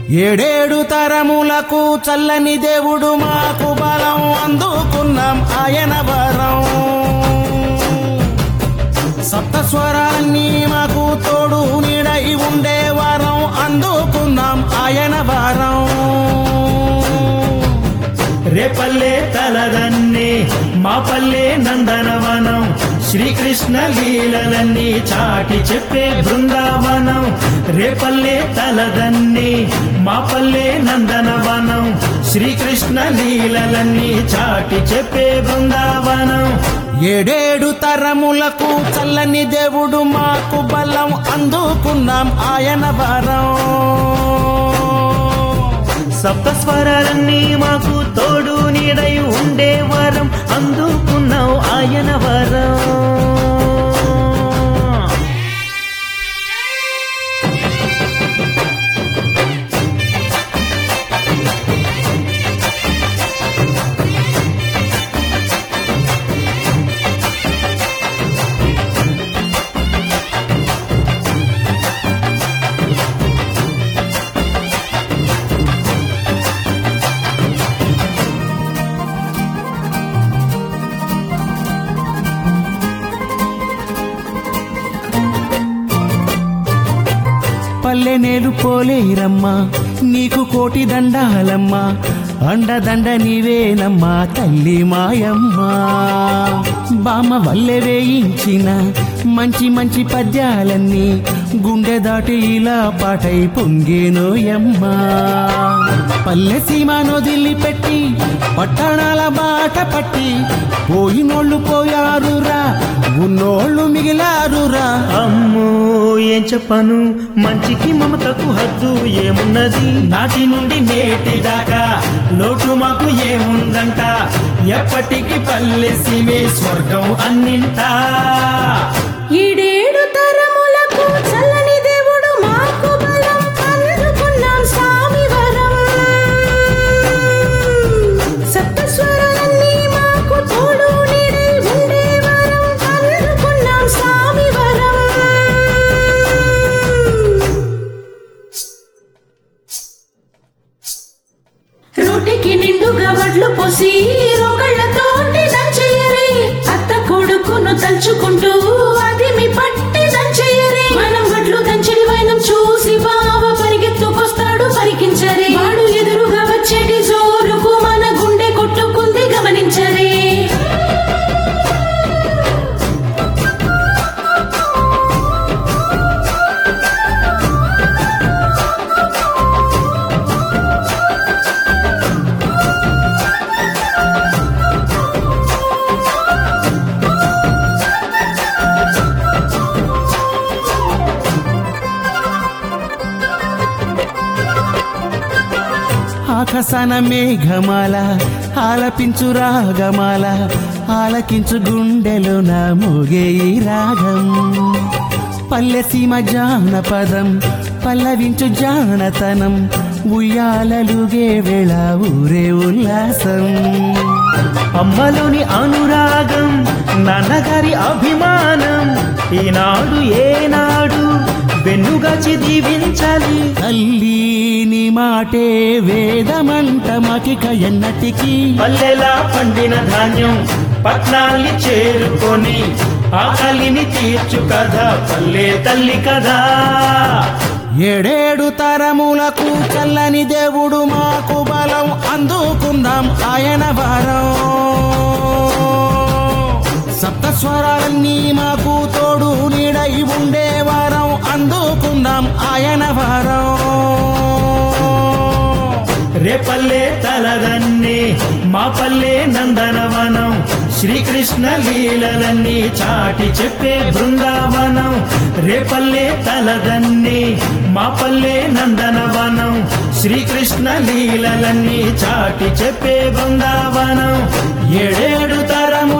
ఏడేడు తరములకు చల్లని దేవుడు మాకు బలం అందుకున్నాం ఆయన వరం సప్త స్వరాన్ని మాకు తోడు నీడై ఉండే వరం అందుకున్నాం ఆయన వరం రేపల్లే తలదన్నే మా పల్లె నందనవనం శ్రీకృష్ణ లీలలన్నీ చాటి చెప్పే బృందావనం రేపల్లే తలదన్నే మా పల్లె నందనవనం శ్రీకృష్ణ లీలలన్నీ చాటి చెప్పే బృందావనం ఏడేడు తరములకు చల్లని దేవుడు మాకు బలం అందుకున్నాం ఆయన వరం సప్త స్వరాలన్నీ మాకు తోడు నీడై ఉండే వరం అందుకున్నావు ఆయన వరం పల్లె నేలు పోలేరమ్మా నీకు కోటి దండాలమ్మా అండదండ నీవేనమ్మా తల్లి మాయమ్మా బామ్మ వల్లె వేయించిన మంచి మంచి పద్యాలన్నీ గుండె దాటి ఇలా పాటై పొంగేనోయమ్మా పల్లె సీమ నొదిలి పెట్టి పట్టణాల బాట పట్టి పోయినోళ్ళు పోయారురా ఉన్నోళ్ళు మిగిలారురా అమ్మో ఏం చెప్పను మంచికి మమతకు హద్దు ఏమున్నది నాటి నుండి నేటి దాకా లోటు మాకు ఏముందంట ఎప్పటికి పల్లె సీమే స్వర్గం అన్నింటా ఈడేడు తరములకు చల్లని దేవుడు మాకు బలం అందుకున్నాం స్వామి వరం సప్తస్వరాలన్నీ మాకు తోడు నీడై ఉండే వరం అందుకున్నాం స్వామి వరం రోటికి నిండుగా వడ్లు పోసి రోగళ్ళతోటి దంచెయ్యరే అత్త కొడుకును తలుచుకుంటూ అది మీ పట్టి దంచెయ్యరే మనం వడ్లు దంచడి వైనం చూసి బావ పరిగెత్తుకొస్తాడు పరికించరే వాడు ఎదురుగా వచ్చేటి జోరుకు మన గుండె కొట్టుకుంది గమనించరే ఆకాశన మేఘమాల ఆలపించు రాగమాల ఆలకించు గుండెలో నా మోగే ఈ రాగం పల్లె సీమ జానపదం పల్లవించు జానతనం ఉయ్యాలలుగే వేళ ఊరే ఉల్లాసం అమ్మలోని అనురాగం నాన్నగారి అభిమానం ఈనాడు ఏనాడు వెన్నుగాచి దీవించాలి తల్లి నీ మాటే వేదమంట మకిక ఎన్నటికి పల్లెలా పండిన ధాన్యం పట్నాల్ని చేరుకొని ఆకలిని తీర్చు కదా పల్లె తల్లి కదా ఏడేడు తరములకు చల్లని దేవుడు మాకు బలం అందుకుందాం ఆయన వరం సప్త స్వరాలన్నీ మాకు తోడు నీడై ఉండే వరం అందుకుందాం ఆయన వరం రేపల్లే తలదన్నే మా పల్లె నందనవనం శ్రీకృష్ణ లీలలన్నీ చాటి చెప్పే బృందావనం రేపల్లే తలదన్నే మా పల్లె నందనవనం శ్రీకృష్ణ లీలలన్నీ చాటి చెప్పే బృందావనం ఏడేడు తరము